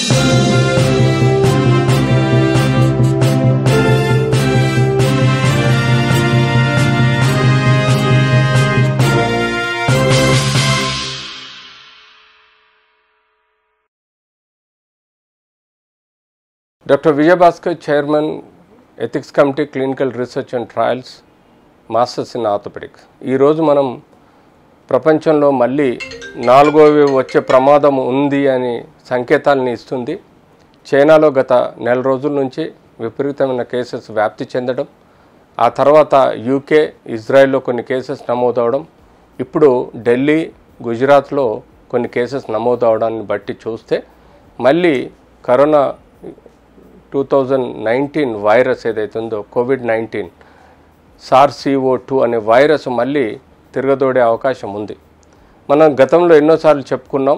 Doctor Vijayabhaskar chairman ethics committee clinical research and trials masters in orthopaedics ఈరోజు మనం ప్రపంచంలో మళ్ళీ నాలుగో వేవ్ వచ్చే ప్రమాదం ఉంది అని సంకేతాలను ఇస్తుంది చైనాలో గత నెల రోజుల నుంచి విపరీతమైన కేసెస్ వ్యాప్తి చెందడం ఆ తర్వాత యూకే ఇజ్రాయెల్లో కొన్ని కేసెస్ నమోదవడం ఇప్పుడు ఢిల్లీ గుజరాత్లో కొన్ని కేసెస్ నమోదవడాన్ని బట్టి చూస్తే మళ్ళీ corona two thousand nineteen virus ఏదైతే ఉందో కోవిడ్ నైన్టీన్ సార్సిఓ టూ అనే వైరస్ మళ్ళీ తిరగదోడే అవకాశం ఉంది మనం గతంలో ఎన్నోసార్లు చెప్పుకున్నాం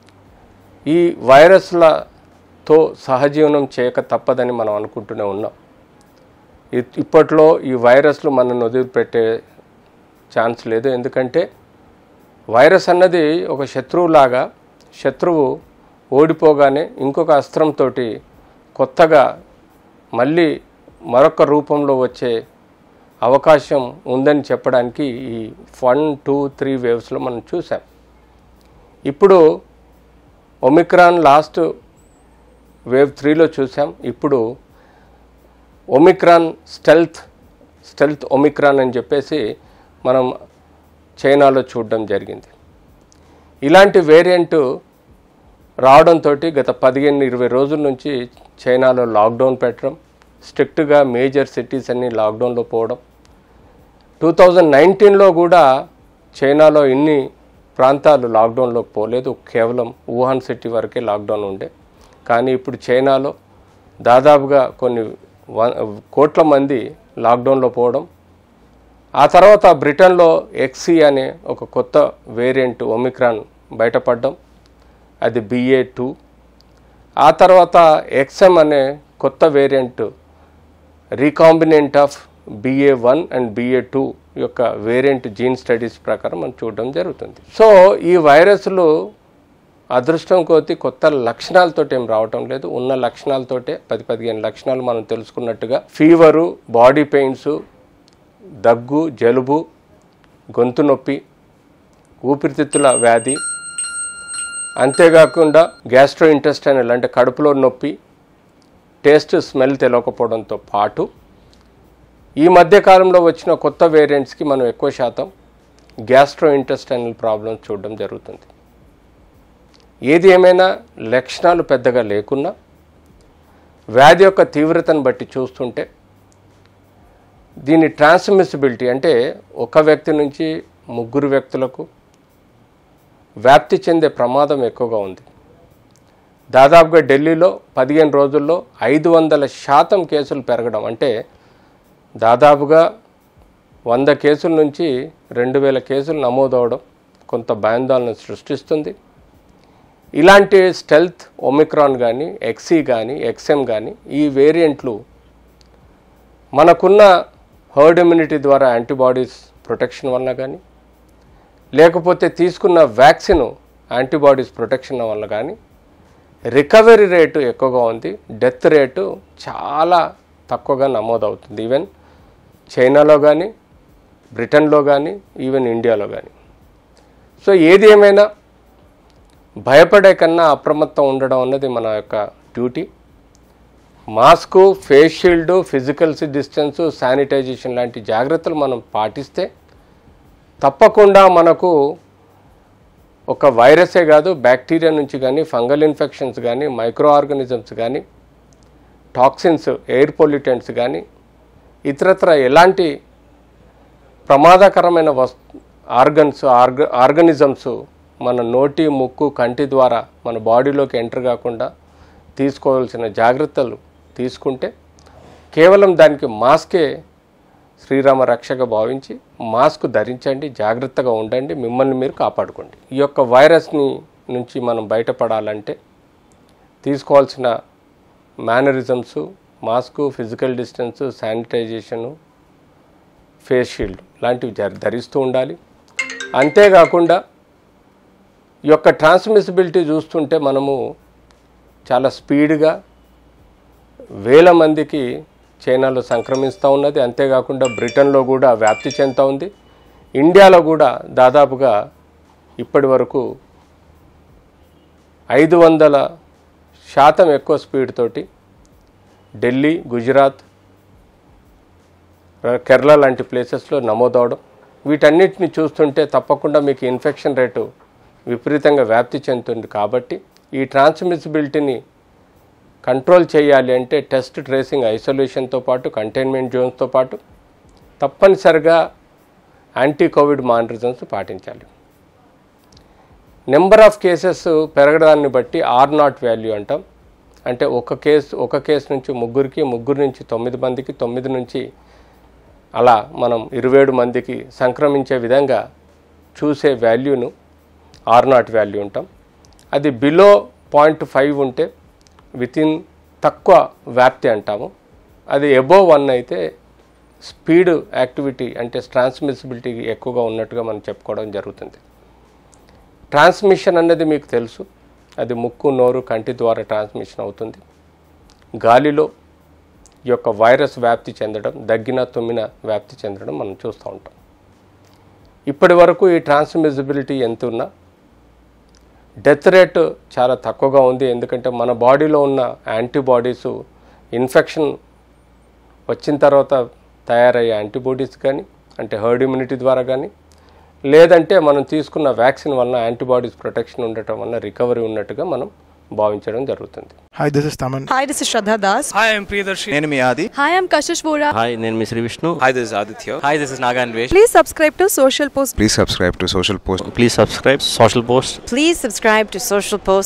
ఈ వైరస్లతో సహజీవనం చేయక తప్పదని మనం అనుకుంటూనే ఉన్నాం ఇ- ఇప్పట్లో ఈ వైరస్లు మనల్ని వదిలిపెట్టే ఛాన్స్ లేదు ఎందుకంటే వైరస్ అన్నది ఒక శత్రువులాగా శత్రువు ఓడిపోగానే ఇంకొక అస్త్రంతో కొత్తగా మళ్ళీ మరొక రూపంలో వచ్చే అవకాశం ఉందని చెప్పడానికి ఈ వన్ టూ త్రీ వేవ్స్లో మనం చూసాం ఇప్పుడు ఒమిక్రాన్ లాస్ట్ వేవ్ త్రీలో చూసాం ఇప్పుడు ఒమిక్రాన్ స్టెల్త్ స్టెల్త్ ఒమిక్రాన్ అని చెప్పేసి మనం చైనాలో చూడడం జరిగింది ఇలాంటి వేరియంట్ రావడంతో గత పదిహేను ఇరవై రోజుల నుంచి చైనాలో లాక్డౌన్ పెట్టడం స్ట్రిక్ట్గా మేజర్ సిటీస్ అన్ని లాక్డౌన్లో పోవడం టూ థౌజండ్ నైన్టీన్లో కూడా చైనాలో ఇన్ని ప్రాంతాలు లాక్డౌన్లోకి పోలేదు కేవలం వుహాన్ సిటీ వరకే లాక్డౌన్ ఉండే కానీ ఇప్పుడు చైనాలో దాదాపుగా కొన్ని వ- కోట్ల మంది లాక్డౌన్లో పోవడం ఆ తర్వాత బ్రిటన్లో ఎక్సీ అనే ఒక కొత్త వేరియంట్ ఒమిక్రాన్ బయటపడడం అది బిఏ టూ ఆ తర్వాత ఎక్స్ఎం అనే కొత్త variant recombinant of BA one and BA two యొక్క వేరియంట్ జీన్ స్టడీస్ ప్రకారం మనం చూడడం జరుగుతుంది సో ఈ వైరస్లు అదృష్టం కొద్దీ కొత్త లక్షణాలతో ఏం రావటం లేదు ఉన్న లక్షణాలతోటే పది పదిహేను లక్షణాలు మనం తెలుసుకున్నట్టుగా ఫీవరు బాడీ పెయిన్స్ దగ్గు జలుబు గొంతు నొప్పి ఊపిరితిత్తుల వ్యాధి అంతేకాకుండా గ్యాస్ట్రో ఇంటెస్టైనల్ అంటే కడుపులో నొప్పి టేస్ట్ స్మెల్ తెలియకపోవడంతో పాటు ఈ మధ్య కాలంలో వచ్చిన కొత్త వేరియంట్స్కి మనం ఎక్కువ శాతం గ్యాస్ట్రో ఇంటెస్టైనల్ ప్రాబ్లమ్స్ చూడడం జరుగుతుంది ఏది ఏమైనా లక్షణాలు పెద్దగా లేకున్నా వ్యాధి యొక్క తీవ్రతను బట్టి చూస్తుంటే దీని ట్రాన్స్మిసిబిలిటీ అంటే ఒక వ్యక్తి నుంచి ముగ్గురు వ్యక్తులకు వ్యాప్తి చెందే ప్రమాదం ఎక్కువగా ఉంది దాదాపుగా ఢిల్లీలో పదిహేను రోజుల్లో ఐదు వందల శాతం కేసులు పెరగడం అంటే దాదాపుగా వంద కేసుల నుంచి రెండు వేల కేసులు నమోదవడం కొంత భయాందోళన సృష్టిస్తుంది ఇలాంటి స్టెల్త్ ఒమిక్రాన్ కానీ ఎక్సీ కానీ ఎక్స్ఎం కానీ ఈ వేరియంట్లు మనకున్న హర్డ్ ఇమ్యూనిటీ ద్వారా యాంటీబాడీస్ ప్రొటెక్షన్ వలన కానీ లేకపోతే తీసుకున్న వ్యాక్సిన్ యాంటీబాడీస్ ప్రొటెక్షన్ వల్ల కానీ రికవరీ రేటు ఎక్కువగా ఉంది డెత్ రేటు చాలా తక్కువగా నమోదవుతుంది ఈవెన్ చైనాలో కానీ బ్రిటన్లో కానీ ఈవెన్ ఇండియాలో కానీ సో ఏది ఏమైనా భయపడే కన్నా అప్రమత్తం ఉండడం అన్నది మన యొక్క duty mask face shield physical distance sanitisation లాంటి జాగ్రత్తలు మనం పాటిస్తే తప్పకుండా మనకు ఒక వైరసే కాదు బ్యాక్టీరియా నుంచి కానీ ఫంగల్ ఇన్ఫెక్షన్స్ కానీ మైక్రో ఆర్గానిజమ్స్ కానీ టాక్సిన్స్ ఎయిర్ పొల్యూటెంట్స్ కానీ ఇతరత్ర ఎలాంటి ప్రమాదకరమైన వస్ ఆర్గన్స్ ఆర్గ ఆర్గనిజమ్స్ మన నోటి ముక్కు కంటి ద్వారా మన బాడీలోకి ఎంటర్ కాకుండా తీసుకోవాల్సిన జాగ్రత్తలు తీసుకుంటే కేవలం దానికి మాస్కే శ్రీరామ రక్షగా భావించి మాస్క్ ధరించండి జాగ్రత్తగా ఉండండి మిమ్మల్ని మీరు కాపాడుకోండి ఈ యొక్క వైరస్ని నుంచి మనం బయటపడాలంటే తీసుకోవాల్సిన mannerisms mask physical distance sanitisation face shield లాంటివి జరి ధరిస్తూ ఉండాలి అంతేకాకుండా ఈ యొక్క ట్రాన్స్మిసిబిలిటీ చూస్తుంటే మనము చాలా స్పీడ్గా వేల మందికి చైనాలో సంక్రమిస్తూ ఉన్నది అంతేకాకుండా బ్రిటన్లో కూడా వ్యాప్తి చెందుతూ ఉంది ఇండియాలో కూడా దాదాపుగా ఇప్పటి వరకు ఐదు వందల శాతం ఎక్కువ స్పీడ్ తోటి ఢిల్లీ గుజరాత్ కేరళ లాంటి ప్లేసెస్లో నమోదవడం వీటన్నిటిని చూస్తుంటే తప్పకుండా మీకు ఇన్ఫెక్షన్ రేటు విపరీతంగా వ్యాప్తి చెందుతుంది కాబట్టి ఈ ట్రాన్స్మిసిబిలిటీని కంట్రోల్ చేయాలి అంటే టెస్ట్ ట్రేసింగ్ ఐసోలేషన్తో పాటు కంటైన్మెంట్ జోన్స్తో పాటు తప్పనిసరిగా యాంటీ కోవిడ్ మానిటర్స్ పాటించాలి నెంబర్ ఆఫ్ కేసెస్ పెరగడాన్ని బట్టి ఆర్ నాట్ వాల్యూ అంటాం అంటే ఒక కేసు ఒక కేసు నుంచి ముగ్గురికి ముగ్గురు నుంచి తొమ్మిది మందికి తొమ్మిది నుంచి అలా మనం ఇరవై ఏడు మందికి సంక్రమించే విధంగా చూసే వాల్యూను ఆర్ నాట్ వాల్యూ ఉంటాం అది బిలో పాయింట్ ఫైవ్ ఉంటే వితిన్ తక్కువ వ్యాప్తి అంటాము అది ఎబోవ్ వన్ అయితే స్పీడ్ యాక్టివిటీ అంటే ట్రాన్స్మిసిబిలిటీ ఎక్కువగా ఉన్నట్టుగా మనం చెప్పుకోవడం జరుగుతుంది ట్రాన్స్మిషన్ అనేది మీకు తెలుసు అది ముక్కు నోరు కంటి ద్వారా ట్రాన్స్మిషన్ అవుతుంది గాలిలో ఈ యొక్క వైరస్ వ్యాప్తి చెందడం దగ్గిన తుమ్మిన వ్యాప్తి చెందడం మనం చూస్తూ ఉంటాం ఇప్పటి వరకు ఈ ట్రాన్స్మిసిబిలిటీ ఎంత ఉన్నా డెత్ రేట్ చాలా తక్కువగా ఉంది ఎందుకంటే మన బాడీలో ఉన్న యాంటీబాడీస్ ఇన్ఫెక్షన్ వచ్చిన తర్వాత తయారయ్యే యాంటీబాడీస్ కానీ అంటే హర్డ్ ఇమ్యూనిటీ ద్వారా కానీ లేదంటే మనం తీసుకున్న వ్యాక్సిన్ వలన యాంటీబాడీస్ ప్రొటెక్షన్ ఉండటం వలన రికవరీ ఉన్నట్టుగా మనం భావించడం జరుగుతుంది Hi, this is Taman. Hi, this is Shraddha Das. Hi, I'm Priyadarshi. నేను మీ ఆది Hi, I'm Kashish Vora. Hi నేను మీ Sree Vishnu hi this is Aditya hi this is Naga Anvesh Please subscribe to Social Post. Please subscribe to Social Post please subscribe Social Post Please subscribe to Social Post.